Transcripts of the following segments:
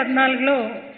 పద్నాలుగులో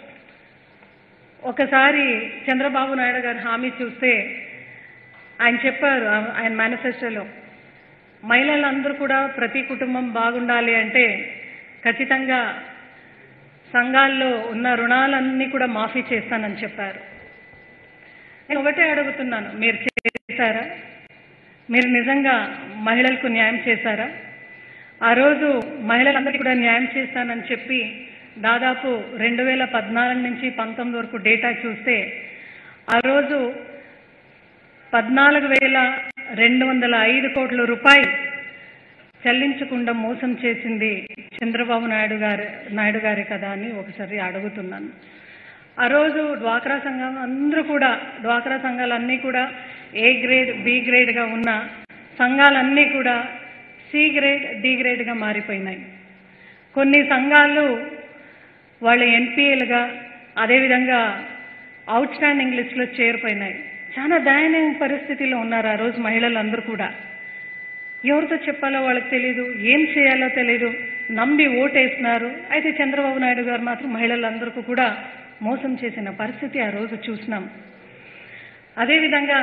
ఒకసారి చంద్రబాబు నాయుడు గారు హామీ చూస్తే ఆయన చెప్పారు ఆ- ఆయన మేనిఫెస్టోలో మహిళలందరూ కూడా ప్రతి కుటుంబం బాగుండాలి అంటే ఖచ్చితంగా సంఘాల్లో ఉన్న రుణాలన్నీ కూడా మాఫీ చేస్తానని చెప్పారు నేను ఒకటే అడుగుతున్నాను మీరు చేశారా మీరు నిజంగా మహిళలకు న్యాయం చేశారా ఆ రోజు మహిళలందరికీ కూడా న్యాయం చేస్తానని చెప్పి దాదాపు రెండు వేల పద్నాలుగు నుంచి పంతొమ్మిది వరకు డేటా చూస్తే ఆ రోజు పద్నాలుగు వేల రెండు వందల ఐదు కోట్ల రూపాయలు చెల్లించకుండా మోసం చేసింది చంద్రబాబు నాయుడు గారు నాయుడు గారే కదా అని ఒకసారి అడుగుతున్నాను ఆ రోజు డ్వాక్రా సంఘం అందరూ కూడా డ్వాక్రా సంఘాలన్నీ కూడా ఏ గ్రేడ్ బి గ్రేడ్గా ఉన్న సంఘాలన్నీ కూడా సి గ్రేడ్ డి గ్రేడ్గా మారిపోయినాయి కొన్ని సంఘాలు వాళ్ళు ఎన్పిఏలుగా అదేవిధంగా అవుట్ స్టాండింగ్ లిస్టులో చేరిపోయినాయి చాలా దయనీయ పరిస్థితిలో ఉన్నారు ఆ రోజు మహిళలందరూ కూడా ఎవరితో చెప్పాలో వాళ్ళకి తెలియదు ఏం చేయాలో తెలియదు నమ్మి ఓటేస్తున్నారు అయితే చంద్రబాబు నాయుడు గారు మాత్రం మహిళలందరికీ కూడా మోసం చేసిన పరిస్థితి ఆ రోజు చూసినాం అదేవిధంగా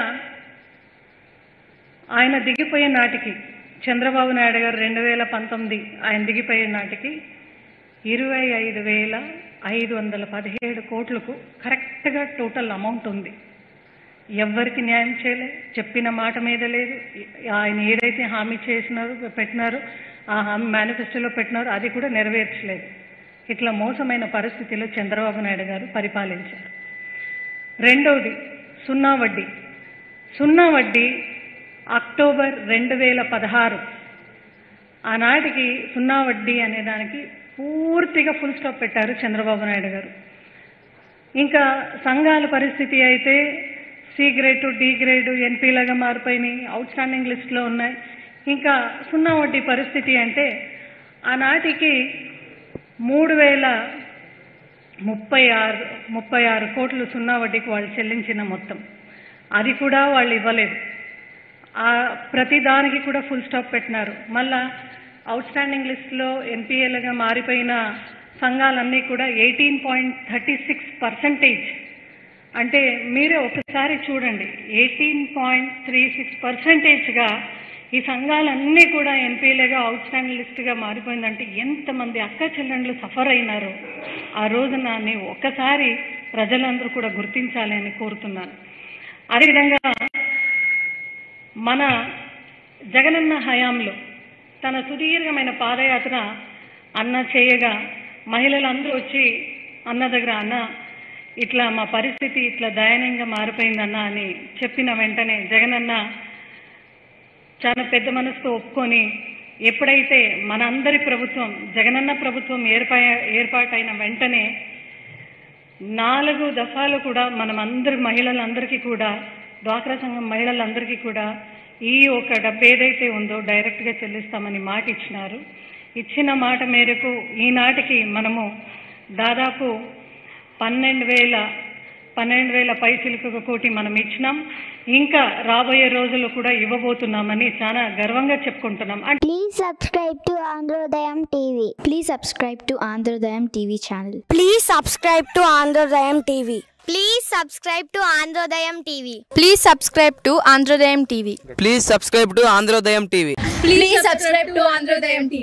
ఆయన దిగిపోయే నాటికి చంద్రబాబు నాయుడు గారు రెండు వేల పంతొమ్మిది ఆయన దిగిపోయే నాటికి ఇరవై ఐదు వేల ఐదు వందల పదిహేడు కోట్లకు కరెక్ట్గా టోటల్ అమౌంట్ ఉంది ఎవ్వరికి న్యాయం చేయలే చెప్పిన మాట మీద లేదు ఆయన ఏదైతే హామీ చేసినారో పెట్టినారో ఆ హామీ మేనిఫెస్టోలో పెట్టినారో అది కూడా నెరవేర్చలేదు ఇట్లా మోసమైన పరిస్థితిలో చంద్రబాబు నాయుడు గారు పరిపాలించారు రెండవది సున్నా వడ్డీ సున్నా వడ్డీ అక్టోబర్ రెండు వేల పదహారు ఆనాటికి సున్నా వడ్డీ అనే దానికి పూర్తిగా ఫుల్ స్టాప్ పెట్టారు చంద్రబాబు నాయుడు గారు ఇంకా సంఘాల పరిస్థితి అయితే సి గ్రేడ్ డి గ్రేడ్ ఎన్పీలాగా మారిపోయినాయి అవుట్ స్టాండింగ్ లిస్టులో ఉన్నాయి ఇంకా సున్నా వడ్డీ పరిస్థితి అంటే ఆనాటికి మూడు వేల ముప్పై ఆరు ముప్పై ఆరు కోట్లు సున్నా వడ్డీకి వాళ్ళు చెల్లించిన మొత్తం అది కూడా వాళ్ళు ఇవ్వలేదు ఆ ప్రతి దానికి కూడా ఫుల్ స్టాప్ పెట్టినారు మళ్ళా అవుట్ స్టాండింగ్ లిస్టులో ఎన్పిఏలుగా మారిపోయిన సంఘాలన్నీ కూడా eighteen point thirty six percentage అంటే మీరే ఒకసారి చూడండి ఎయిటీన్ పాయింట్ త్రీ సిక్స్ పర్సెంటేజ్గా ఈ సంఘాలన్నీ కూడా ఎన్పీఏలుగా అవుట్ స్టాండింగ్ లిస్టుగా మారిపోయిందంటే ఎంతమంది అక్క చెల్లెండ్లు సఫర్ అయినారో ఆ రోజున నేను ఒక్కసారి ప్రజలందరూ కూడా గుర్తించాలి అని కోరుతున్నాను అదేవిధంగా మన జగనన్న హయాంలో తన సుదీర్ఘమైన పాదయాత్ర అన్న చేయగా మహిళలందరూ వచ్చి అన్న దగ్గర అన్న ఇట్లా మా పరిస్థితి ఇట్లా దయనీయంగా మారిపోయిందన్న అని చెప్పిన వెంటనే జగనన్న చాలా పెద్ద మనసుతో ఒప్పుకొని ఎప్పుడైతే మనందరి ప్రభుత్వం జగనన్న ప్రభుత్వం ఏర్పా ఏర్పాటైన వెంటనే నాలుగు దఫాలు కూడా మనం అందరి మహిళలందరికీ కూడా డ్వాక్రా సంఘం మహిళలందరికీ కూడా ఈ ఒక డబ్బు ఏదైతే ఉందో డైరెక్ట్గా చెల్లిస్తామని మాట ఇచ్చినారు ఇచ్చిన మాట మేరకు ఈనాటికి మనము దాదాపు పన్నెండు వేల పన్నెండు వేల పైచిలుకు కోటి మనం ఇచ్చినాం ఇంకా రాబోయే రోజుల్లో కూడా ఇవ్వబోతున్నామని చాలా గర్వంగా చెప్పుకుంటున్నాం అంటే Please subscribe to Androdayam TV. Please subscribe to Androdayam TV channel. Please subscribe to Androdayam TV. Please subscribe to Androdayam TV. Please subscribe to Androdayam TV. Please subscribe to Androdayam TV. Please subscribe to Androdayam TV.